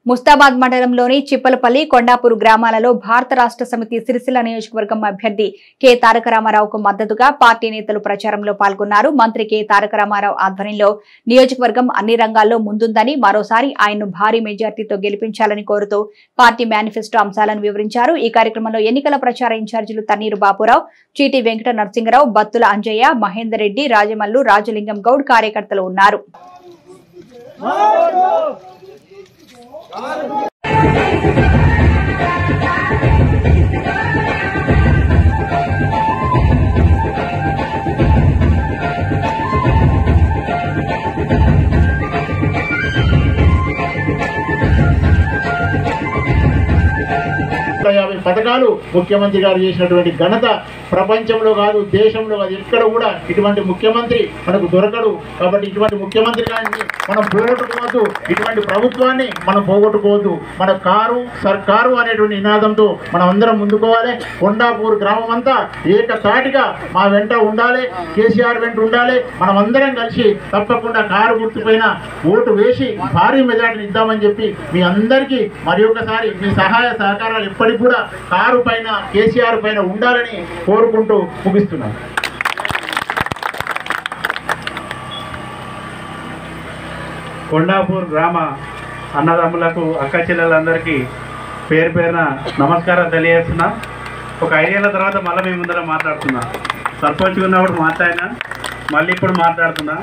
ముస్తాబాద్ మండలంలోని చిప్పలపల్లి కొండాపూర్ గ్రామాలలో భారత రాష్ట్ర సమితి సిరిసిల్ల నియోజకవర్గం అభ్యర్థి కె తారక రామారావుకు మద్దతుగా పార్టీ నేతలు ప్రచారంలో పాల్గొన్నారు మంత్రి కె తారక రామారావు ఆధ్వర్యంలో నియోజకవర్గం అన్ని రంగాల్లో ముందుందని మరోసారి ఆయన్ను భారీ మెజార్టీతో గెలిపించాలని కోరుతూ పార్టీ మేనిఫెస్టో అంశాలను వివరించారు ఈ కార్యక్రమంలో ఎన్నికల ప్రచార ఇన్ఛార్జీలు తన్నీరు బాపురావు చీటి వెంకట నరసింగరావు బత్తుల అంజయ్య మహేందర్ రెడ్డి రాజమల్లు రాజలింగం గౌడ్ కార్యకర్తలు ఉన్నారు నూట యాభై పథకాలు ముఖ్యమంత్రి గారు చేసినటువంటి ఘనత ప్రపంచంలో కాదు దేశంలో కాదు ఎక్కడ కూడా ఇటువంటి ముఖ్యమంత్రి మనకు దొరకడు కాబట్టి ఇటువంటి ముఖ్యమంత్రి గారిని మనం పోగొట్టుకోవద్దు ఇటువంటి ప్రభుత్వాన్ని మనం పోగొట్టుకోవద్దు మన కారు సర్కారు అనేటువంటి నినాదంతో మనం అందరం ముందుకోవాలి కొండాపూర్ గ్రామం అంతా ఏకతాటిగా మా వెంట ఉండాలి కేసీఆర్ వెంట ఉండాలి మనం అందరం కలిసి తప్పకుండా కారు గుర్తుపైన ఓటు వేసి భారీ మెజార్టీని ఇద్దామని చెప్పి మీ అందరికీ మరి ఒకసారి మీ సహాయ సహకారాలు ఎప్పటికి కూడా కారు పైన కేసీఆర్ పైన ఉండాలని కోరుకుంటూ ముగిస్తున్నాను కొండాపూర్ గ్రామ అన్నదమ్ములకు అక్క చెల్లెలందరికీ పేరు పేరున నమస్కారం తెలియజేస్తున్నా ఒక ఐదేళ్ల తర్వాత మళ్ళీ మీ ముందర మాట్లాడుతున్నా సర్పంచ్గా ఉన్నప్పుడు మాట్లాడినా మళ్ళీ ఇప్పుడు మాట్లాడుతున్నా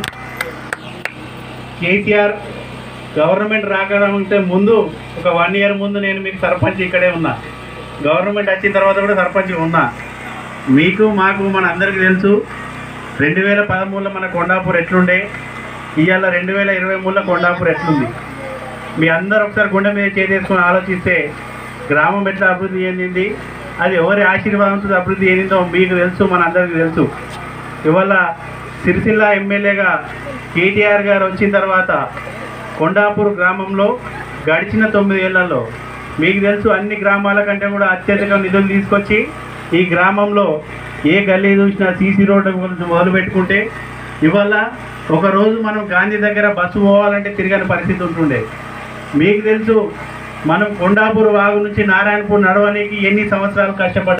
కేసీఆర్ గవర్నమెంట్ రాకడంటే ముందు ఒక వన్ ఇయర్ ముందు నేను మీకు సర్పంచ్ ఇక్కడే ఉన్నా గవర్నమెంట్ వచ్చిన తర్వాత కూడా సర్పంచ్ ఉన్నా మీకు మాకు మన అందరికీ తెలుసు రెండు వేల పదమూడులో మన కొండాపూర్ ఎట్లుండే ఇవాళ రెండు వేల ఇరవై మూడులో కొండాపూర్ ఎట్లుంది మీ అందరూ ఒకసారి గుండె మీద చేసేసుకొని ఆలోచిస్తే గ్రామం ఎట్లా అభివృద్ధి చెందింది అది ఎవరి ఆశీర్వాదంతో అభివృద్ధి చెందిందో మీకు తెలుసు మన అందరికీ తెలుసు ఇవాళ సిరిసిల్ల ఎమ్మెల్యేగా కేటీఆర్ గారు వచ్చిన తర్వాత కొండాపూర్ గ్రామంలో గడిచిన తొమ్మిది ఏళ్లలో మీకు తెలుసు అన్ని గ్రామాల కంటే కూడా అత్యధిక నిధులు తీసుకొచ్చి ఈ గ్రామంలో ఏ గల్లీ చూసినా సీసీ రోడ్డు మొదలు పెట్టుకుంటే ఇవాళ ఒకరోజు మనం గాంధీ దగ్గర బస్సు పోవాలంటే తిరగని పరిస్థితి ఉంటుండే మీకు తెలుసు మనం కొండాపూర్ వాగు నుంచి నారాయణపూర్ నడవడానికి ఎన్ని సంవత్సరాలు కష్టపడ్డాం